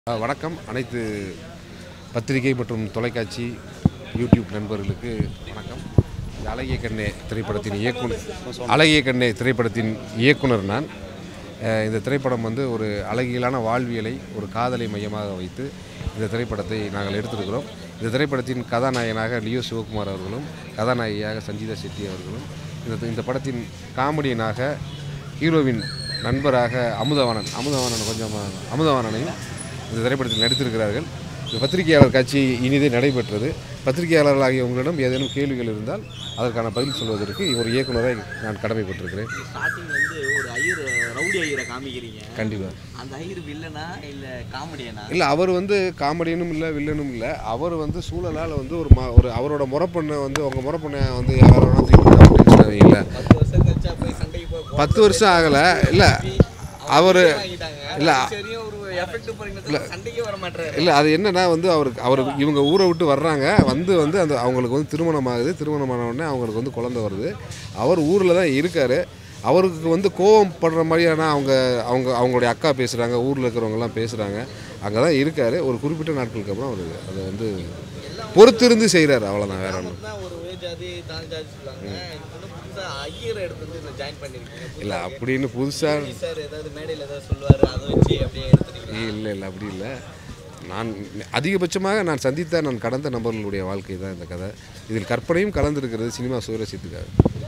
அஹ், வணக்கம் அனைத்து பத்திரிகை மற்றும் தொலைக்காட்சி யூடியூப் நண்பர்களுக்கு வணக்கம் இந்த அழகிய கண்ணே திரைப்படத்தின் இயக்குனர் அழகிய கண்ணே திரைப்படத்தின் இயக்குனர் நான் அஹ், இந்த திரைப்படம் வந்து ஒரு அழகியலான வாழ்வியலை ஒரு காதலை மையமாக வைத்து இந்த திரைப்படத்தை நாங்கள் எடுத்திருக்கிறோம் இந்த திரைப்படத்தின் கதாநாயகனாக லியோ சிவகுமார் அவர்களும் கதாநாயகியாக சஞ்சீதா செட்டி அவர்களும் இந்த இந்த படத்தின் காமெடியனாக ஹீரோவின் நண்பராக அமுதவாணன் அமுதவாணன் கொஞ்சம் அமுதவாணனையும் இந்த திரைப்படத்தில் நடித்திருக்கிறார்கள் இந்த பத்திரிகையாளர் காட்சி இனிதே நடைபெற்றது பத்திரிகையாளர்களாகிய உங்களிடம் ஏதேனும் கேள்விகள் இருந்தால் அதற்கான பதில் சொல்வதற்கு ஒரு இயக்குனரை நான் கடமைப்பட்டிருக்கிறேன் ஸ்டார்டிங்ல இருந்து ஒரு ஐயர் ரவுடி ஐயரை காமிக்கிறீங்க கண்டிப்பாக அந்த ஐயர் வில்லனா இல்ல காமெடியனா இல்லை அவர் வந்து காமெடியனும் இல்லை வில்லனும் இல்லை அவர் வந்து சூழலால் வந்து ஒரு ம ஒரு அவரோட முறப்பண்ணை வந்து உங்கள் முறப்பண்ணை வந்து யாரோ வேணா தூக்கி போட்டாங்க இல்லை பத்து வருஷம் கழிச்சா போய் சண்டைக்கு போய் பத்து வருஷம் ஆகலை இல்லை அவர் வாங்கிட்டாங்க இல்ல. சரியா ஒரு எஃபெக்ட் போறீங்க சண்டைக்கே வர மாட்டாரு இல்லை அது என்னன்னா வந்து அவருக்கு அவர் இவங்க ஊரை விட்டு வர்றாங்க வந்து வந்து அந்த அவங்களுக்கு வந்து திருமணம் ஆகுது திருமணமான உடனே அவங்களுக்கு வந்து குழந்தை வருது அவர் ஊரில் தான் இருக்கார் அவருக்கு வந்து கோவம் படுற மாதிரியான அவங்க அவங்க அவங்களுடைய அக்கா பேசுகிறாங்க ஊரில் இருக்கிறவங்கலாம் பேசுகிறாங்க அங்கே தான் இருக்கார் ஒரு குறிப்பிட்ட நாட்களுக்கு அப்புறம் அவர் அதை வந்து பொறுத்திருந்து செய்கிறார் அவ்வளோதான் வேற ஒன்றும் தான் ஒரு வே ஜாதி தான் ஜாதி சொல்லுவாங்க இது வந்து புதுசா ஐயரை எடுத்து வந்து இதில் ஜாயின் பண்ணிருக்கீங்க இல்லை அப்படின்னு புதுசாக சார் ஏதாவது மேடையில் ஏதாவது சொல்லுவாரு அதை வச்சு அப்படியே எடுத்துருக்கீங்க இல்லை இல்லை அப்படி இல்லை நான் அதிகபட்சமாக நான் சந்தித்த நான் கடந்த நபர்களுடைய வாழ்க்கை தான் இந்த கதை இதில் கற்பனையும் கலந்திருக்கிறது சினிமா சுவரசித்துக்காக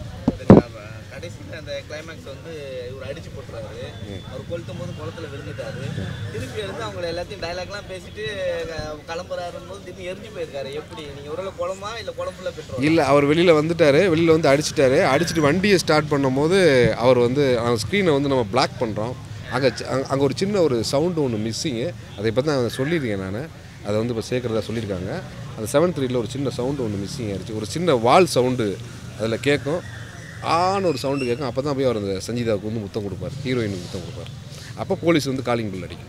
கடைசியில் அந்த கிளைமேக்ஸ் வந்து இவர் அடிச்சு போட்டுறாரு அவர் கொளுத்தும் போது குளத்துல விழுந்துட்டாரு திருப்பி எடுத்து அவங்க எல்லாத்தையும் டைலாக்லாம் பேசிட்டு அஹ், கிளம்புறாருன்னு போது திடீர்னு எரிஞ்சு போயிருக்காரு எப்படி நீங்க ஒரு குளமா இல்லை குளம்புல பெட்ரோல் இல்லை அவர் வெளியில் வந்துட்டார் வெளியில் வந்து அடிச்சிட்டாரு அடிச்சிட்டு வண்டியை ஸ்டார்ட் பண்ணும்போது அவர் வந்து அந்த ஸ்க்ரீனை வந்து நம்ம பிளாக் பண்ணுறோம் அங்கே அங்கே ஒரு சின்ன ஒரு சவுண்டு ஒன்று மிஸ்ஸிங்கு அதை இப்போ தான் சொல்லியிருக்கேன் நான் அதை வந்து இப்போ சேர்க்குறதா சொல்லியிருக்காங்க அந்த செவன் த்ரீல ஒரு சின்ன சவுண்டு ஒன்று மிஸ்ஸிங் ஆயிடுச்சு ஒரு சின்ன வால் சவுண்டு அதில் கேட்கும் ஆன்னு ஒரு சவுண்டு கேட்கும் அப்போ தான் போய் அவர் அந்த சங்கீதாவுக்கு வந்து முத்தம் கொடுப்பார் ஹீரோயினுக்கு முத்தம் கொடுப்பார் அப்போ போலீஸ் வந்து காலிங் பில் அடிக்கும்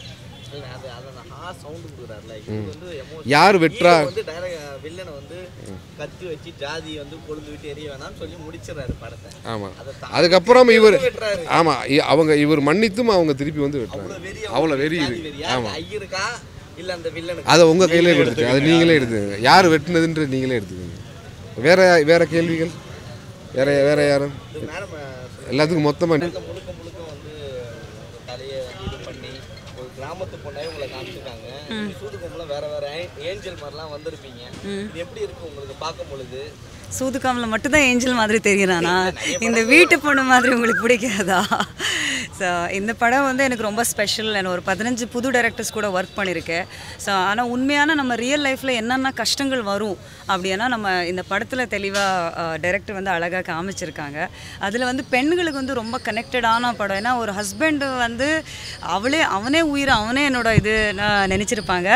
அது அதை அந்த ஹா சவுண்டு கொடுக்குறாருல இது வந்து emotion. யார் வெட்டுறா hero வந்து டைரக்ட் வில்லனை வந்து கத்தி வச்சு ஜாதி வந்து கொழுந்து விட்டு எரிய வேணாம்னு சொல்லி முடிச்சிடறாரு படத்தை ஆமாம் அதை தாண்டி அதுக்கப்புறம் இவர் வெட்டுறாரு ஆமாம் அவங்க இவர் மன்னித்தும் அவங்க திருப்பி வந்து வெட்டுறாங்க அவ்வளோ வெறி அவ்வளோ வெறி ஜாதி இது வெறியா அது ஐயருக்கா இல்ல அந்த வில்லனுக்கு அதை உங்கள் கையிலே கொடுத்துட்டு அதை நீங்களே எடுத்துக்கங்க யார் வெட்டினதுன்றது நீங்களே எடுத்துக்கோங்க வேற வேற கேள்விகள் வேற வேற யாரும் மேடம் எல்லாத்துக்கும் மொத்தமாக முழுக்க முழுக்க முழுக்க வந்து தலையை இது பண்ணி ஒரு கிராமத்து பொண்ணாவே உங்களை காமிச்சிருக்காங்க சூது கும்பலாம் வேற வேற ஏஞ்சல் மாதிரிலாம் வந்திருப்பீங்க இது எப்படி இருக்கு உங்களுக்கு பார்க்கும் பொழுது சூதுகாமில் மட்டும்தான் ஏஞ்சல் மாதிரி தெரியறானா இந்த வீட்டு பொண்ணு மாதிரி உங்களுக்கு பிடிக்காதா ஸோ இந்த படம் வந்து எனக்கு ரொம்ப ஸ்பெஷல் நான் ஒரு பதினஞ்சு புது டைரக்டர்ஸ் கூட ஒர்க் பண்ணியிருக்கேன் ஸோ ஆனால் உண்மையான நம்ம ரியல் லைஃப்பில் என்னென்ன கஷ்டங்கள் வரும் அப்படின்னா நம்ம இந்த படத்தில் தெளிவாக டைரக்டர் வந்து அழகாக காமிச்சிருக்காங்க அதில் வந்து பெண்களுக்கு வந்து ரொம்ப கனெக்டடான படம் ஏன்னா ஒரு ஹஸ்பண்ட் வந்து அவளே அவனே உயிர் அவனே என்னோட இது நான் நினச்சிருப்பாங்க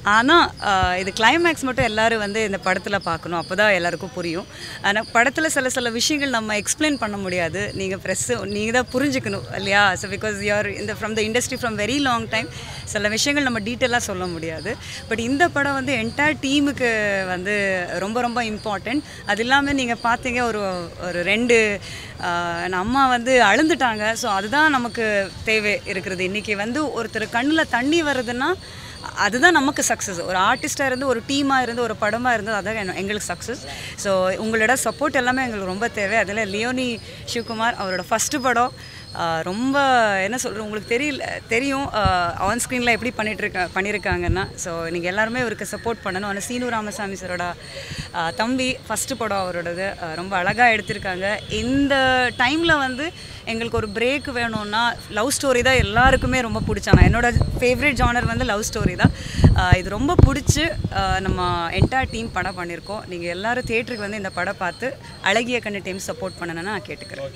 ஆனால் இது கிளைமேக்ஸ் மட்டும் எல்லாரும் வந்து இந்த படத்தில் பார்க்கணும் அப்போ தான் எல்லாருக்கும் புரியும் ஆனால் படத்தில் சில சில விஷயங்கள் நம்ம எக்ஸ்பிளைன் பண்ண முடியாது நீங்கள் ப்ரெஸ்ஸு நீங்கள் தான் புரிஞ்சுக்கணும் இல்லையா ஸோ பிகாஸ் யூஆர் இந்த from the industry from very long time சில விஷயங்கள் நம்ம டீட்டெயிலாக சொல்ல முடியாது பட் இந்த படம் வந்து என்டையர் டீமுக்கு வந்து ரொம்ப ரொம்ப இம்பார்ட்டண்ட் அது இல்லாமல் நீங்கள் பார்த்தீங்க ஒரு ஒரு ரெண்டு ஆஹ், என் அம்மா வந்து அழுந்துட்டாங்க ஸோ அதுதான் நமக்கு தேவை இருக்கிறது இன்றைக்கி வந்து ஒருத்தர் கண்ணில் தண்ணி வருதுன்னா அதுதான் நமக்கு சக்ஸஸ் ஒரு ஆர்டிஸ்ட்டாக இருந்து ஒரு டீமாக இருந்து ஒரு படமாக இருந்து அதான் எங்க- எங்களுக்கு சக்ஸஸ் ஸோ உங்களோட சப்போர்ட் எல்லாமே எங்களுக்கு ரொம்ப தேவை அதில் லியோனி சிவகுமார் அவரோட ஃபஸ்ட்டு படம் ஆஹ், ரொம்ப என்ன சொல்கிறது உங்களுக்கு தெரியல தெரியும் ஆன் ஸ்க்ரீனில் எப்படி பண்ணிகிட்ருக்க பண்ணியிருக்காங்கன்னா ஸோ நீங்கள் எல்லாருமே அவருக்கு சப்போர்ட் பண்ணணும் ஆனால் சீனு ராமசாமி சாரோட ஆஹ், தம்பி ஃபஸ்ட்டு படம் அவரோடது ஆஹ், ரொம்ப அழகாக எடுத்திருக்காங்க இந்த டைமில் வந்து எங்களுக்கு ஒரு பிரேக் வேணும்னா லவ் ஸ்டோரி தான் எல்லாருக்குமே ரொம்ப பிடிச்சாங்க என்னோட ஃபேவரட் ஜானர் வந்து லவ் ஸ்டோரி தான் ஆஹ் இது ரொம்ப பிடிச்சி ஆஹ் நம்ம என்டையர் டீம் படம் பண்ணியிருக்கோம் நீங்கள் எல்லாரும் தியேட்டருக்கு வந்து இந்த படம் பார்த்து அழகிய கண்ணு டீம் சப்போர்ட் பண்ணணும்னு நான் கேட்டுக்கிறேன்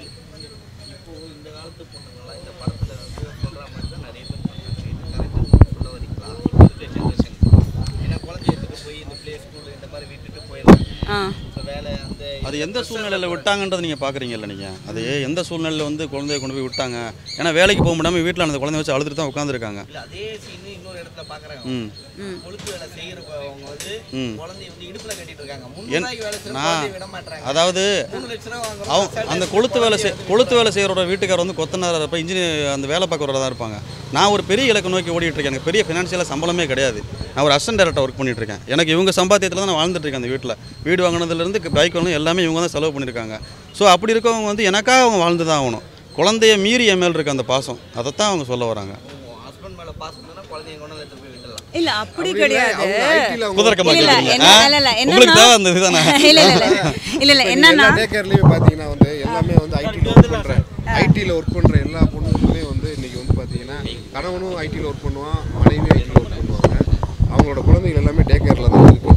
இப்போ இந்த காலத்து பொண்ணுங்களாம் இந்த படத்துல வந்து சொல்ற மாதிரி தான் நிறைய பேர் பண்றாங்க இது கரெக்டாக சொல்ல வரீங்களா இப்போ இருக்க ஜென்ரேஷன் ஏன்னா குழந்தைய எடுத்துட்டு போய் இந்த ப்ளே ஸ்கூல் இந்த மாதிரி விட்டுட்டு போயிடலாம் ஆ இப்போ வேலை அந்த அது எந்த சூழ்நிலையில் விட்டாங்கன்றது நீங்கள் பார்க்குறீங்கல்ல நீங்கள் அது எந்த சூழ்நிலையில் வந்து குழந்தைய கொண்டு போய் விட்டாங்க ஏன்னா வேலைக்கு போக முடியாமல் வீட்டில் அந்த குழந்தைய வச்சு அழுதுட்டு தான் உட்காந்துருக்காங்க இல்ல அதே சீன் இன்னொரு இடத்துல பாக்குறாங்க ம் கொளுத்து வேலை செய்யறவங்க வந்து ம். குழந்தைய வந்து இடுப்புல கட்டிட்டு இருக்காங்க என்- முன்னாடி வேலை செய்யற நான் குழந்தைய விட மாட்டாங்க அதாவது மூணு லட்ச ரூபா வாங்குறோம் அவங்க அந்த கொளுத்து வேலை செய் கொளுத்து வேலை செய்கிறோட வீட்டுக்காரர் வந்து கொத்தனார் இருப்ப இன்ஜினியர் அந்த வேலை பார்க்குறதா தான் இருப்பாங்க நான் ஒரு பெரிய இலக்கு நோக்கி ஓடிட்டு இருக்கேன் எனக்கு பெரிய ஃபினான்ஷியலாக சம்பளமே கிடையாது நான் ஒரு அசிஸ்டன்ட் டேரக்டர் ஒர்க் பண்ணிட்டு இருக்கேன் எனக்கு இவங்க சம்பாத்தியத்தில் தான் நான் வாழ்ந்துட்டு இருக்கேன் அந்த வீட்டில் வீடு வாங்கினதுலேருந்து பைக் வாங்கணும் எல்லாமே இவங்க தான் செலவு பண்ணியிருக்காங்க ஸோ அப்படி இருக்கவங்க வந்து எனக்காக அவங்க வாழ்ந்து தான் ஆகணும் குழந்தைய மீறி என் மேல் இருக்க அந்த பாசம் அதைத்தான் அவங்க சொல்ல வராங்க ஹஸ்பண்ட் மேல பாசம் இருந்தா குழந்தைய கொண்டு வந்து எடுத்து போய் விட்டுலாம் இல்ல அப்படி கிடையாது அவங்க IT ல அவங்க குதிரக்க இல்ல, இல்ல, மாட்டேங்கிறீங்க என்ன- இல்ல, இல்ல, உங்களுக்கு என்னன்னா- தேவை அந்த இதுதானே இல்ல இல்ல இல்ல இல்ல இல்ல என்னன்னா எல்லா டேக்கர்லயுமே பார்த்தீங்கன்னா வந்து எல்லாமே வந்து ஐடியில் ஒர்க் பண்ணுற ஐடியில் ஒர்க் பண்ணுற எல்லா பொண்ணுங்களுமே வந்து இன்னைக்கு வந்து பார்த்தீங்கன்னா கணவனும் ஐடியில் ஒர்க் பண்ணுவான் மனைவியும் ஐடியில் ஒர்க் பண்ணுவாங்க அவங்களோட குழந்தைகள் எல்லாமே டேக்கரில் தான் இருக்கு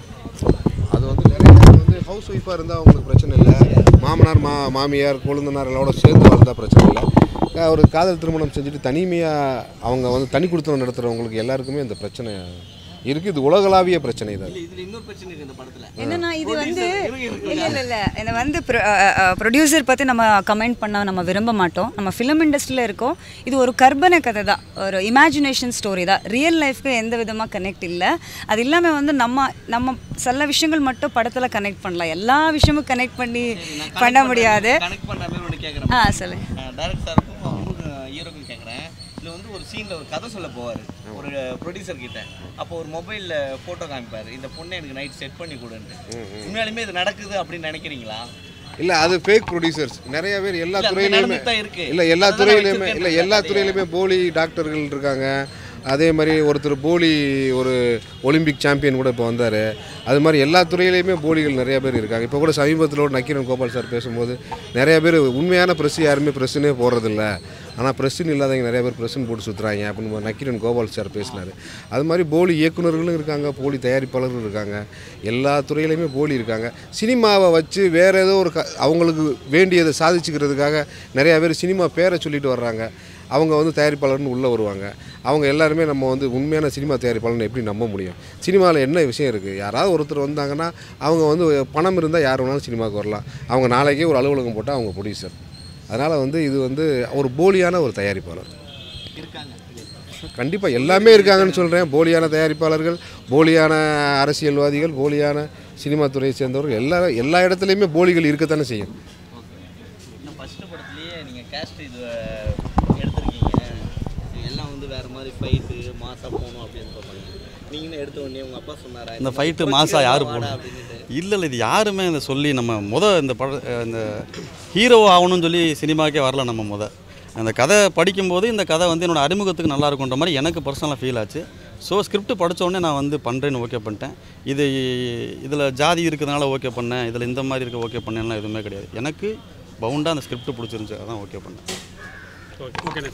அது வந்து நிறைய பேர் வந்து ஹவுஸ் ஒய்ஃபாக இருந்தால் அவங்களுக்கு பிரச்சனை இல்லை மாமனார் மா மாமியார் கொழுந்தனார் எல்லாரோட சேர்ந்து வாழ்ந்தால் பிரச்சனை இல்லை அஹ் ஒரு காதல் திருமணம் செஞ்சுட்டு தனிமையாக அவங்க வந்து தனி கொடுத்தனம் நடத்துகிறவங்களுக்கு எல்லாருக்குமே இந்த பிரச்சனை இருக்குது இது உலகளாவிய பிரச்சனை தான் இதுல இன்னொரு பிரச்சனை இருக்கு இந்த படத்துல என்னன்னா இது வந்து இல்ல இல்ல இல்ல என்ன வந்து ப்ரொடியூசர் பத்தி நம்ம கமெண்ட் பண்ண நம்ம விரும்ப மாட்டோம் நம்ம ஃபிலிம் இண்டஸ்ட்ரியில் இருக்கோம் இது ஒரு கற்பனை கதை தான் ஒரு இமேஜினேஷன் ஸ்டோரி தான் ரியல் லைஃப்க்கு எந்த விதமாக கனெக்ட் இல்லை அது இல்லாமல் வந்து நம்ம நம்ம சில விஷயங்கள் மட்டும் படத்தில் கனெக்ட் பண்ணலாம் எல்லா விஷயமும் கனெக்ட் பண்ணி பண்ண முடியாது கனெக்ட் பண்ற மாதிரி ஒன்று கேட்குறேன் ஆ சொல்லு டேரக்ட் சாருக்கும் அவங்களுக்கு ஹீரோக்கும் கேட்குறேன் இதில் வந்து ஒரு சீனில் ஒரு கதை சொல்ல போவார் ஒரு ப்ரொடியூசர் கிட்ட அப்போ ஒரு மொபைலில் ஃபோட்டோ காமிப்பார் இந்த பொண்ணை எனக்கு நைட் செட் பண்ணி கொடுன்ட்டு உண்மையாலுமே இது நடக்குது அப்படின்னு நினைக்கிறீங்களா இல்ல அது ஃபேக் ப்ரொடியூசர்ஸ் நிறைய பேர் எல்லா இல்ல, அது துறையிலையுமே நடந்துட்டு தான் இருக்கு. இல்ல எல்லா அதான் நான் துறையிலையுமே வச்சிருக்கேன் இல்ல எல்லா கதையை. துறையிலையுமே போலி டாக்டர்கள் இருக்காங்க அதே மாதிரி ஒருத்தர் போலி ஒரு ஒலிம்பிக் சாம்பியன் கூட இப்போ வந்தார் அது மாதிரி எல்லா துறையிலையுமே போலிகள் நிறைய பேர் இருக்காங்க இப்போ கூட சமீபத்தில் ஒரு நக்கீரன் கோபால் சார் பேசும்போது நிறைய பேர் உண்மையான ப்ரெஸ் யாருமே ப்ரெஸ்ஸுனே போடுறதில்ல ஆனால் ப்ரெஸ்ஸுன்னு இல்லாதவங்க நிறைய பேர் ப்ரெஸ்ஸுன்னு போட்டு சுற்றுறாங்க அப்படின்னு நக்கீரன் கோபால் சார் பேசினார் அது மாதிரி போலி இயக்குனர்களும் இருக்காங்க போலி தயாரிப்பாளர்களும் இருக்காங்க எல்லா துறையிலையுமே போலி இருக்காங்க சினிமாவை வச்சு வேறு ஏதோ ஒரு க அவங்களுக்கு வேண்டியதை சாதிச்சுக்கிறதுக்காக நிறையா பேர் சினிமா பேரை சொல்லிட்டு வர்றாங்க அவங்க வந்து தயாரிப்பாளர்னு உள்ளே வருவாங்க அவங்க எல்லாருமே நம்ம வந்து உண்மையான சினிமா தயாரிப்பாளர்னு எப்படி நம்ப முடியும் சினிமாவில் என்ன விஷயம் இருக்குது யாராவது ஒருத்தர் வந்தாங்கன்னா அவங்க வந்து பணம் இருந்தால் யார் வேணாலும் சினிமாவுக்கு வரலாம் அவங்க நாளைக்கே ஒரு அலுவலகம் போட்டால் அவங்க ப்ரொடியூசர் அதனால் வந்து இது வந்து ஒரு போலியான ஒரு தயாரிப்பாளர் இருக்காங்க கண்டிப்பாக எல்லாமே இருக்காங்கன்னு சொல்கிறேன் போலியான தயாரிப்பாளர்கள் போலியான அரசியல்வாதிகள் போலியான சினிமா துறையை சேர்ந்தவர்கள் எல்லா எல்லா இடத்துலையுமே போலிகள் இருக்கத்தானே செய்யும் இன்னும் ஃபஸ்ட்டு படத்துலேயே நீங்கள் கேஸ்ட் இது எடுத்திருக்கீங்க எல்லாம் வந்து வேறு மாதிரி ஃபைட்டு மாசாக போகணும் அப்படின்னு சொல்கிறாங்க நீங்களும் எடுத்த உடனே உங்கள் அப்பா சொன்னாரா இந்த ஃபைட்டு மாசா யார் வாடா போடணும் அப்படின்னுட்டு இல்லை இல்லை இது யாருமே இந்த சொல்லி நம்ம முத இந்த பட இந்த ஹீரோ ஆகணும்னு சொல்லி சினிமாக்கே வரல நம்ம முத அந்த கதை படிக்கும்போது இந்த கதை வந்து என்னோட அறிமுகத்துக்கு நல்லா இருக்குன்ற மாதிரி எனக்கு பர்சனலாக ஃபீல் ஆச்சு ஸோ ஸ்கிரிப்ட் உடனே நான் வந்து பண்ணுறேன்னு ஓகே பண்ணிட்டேன் இது இதில் ஜாதி இருக்கிறதுனால ஓகே பண்ணேன் இதில் இந்த மாதிரி இருக்க ஓகே பண்ணேன்லாம் எதுவுமே கிடையாது எனக்கு பவுண்டாக அந்த ஸ்கிரிப்ட் பிடிச்சிருந்துச்சு அதான் ஓகே பண்ணேன் ஓகே ஓகே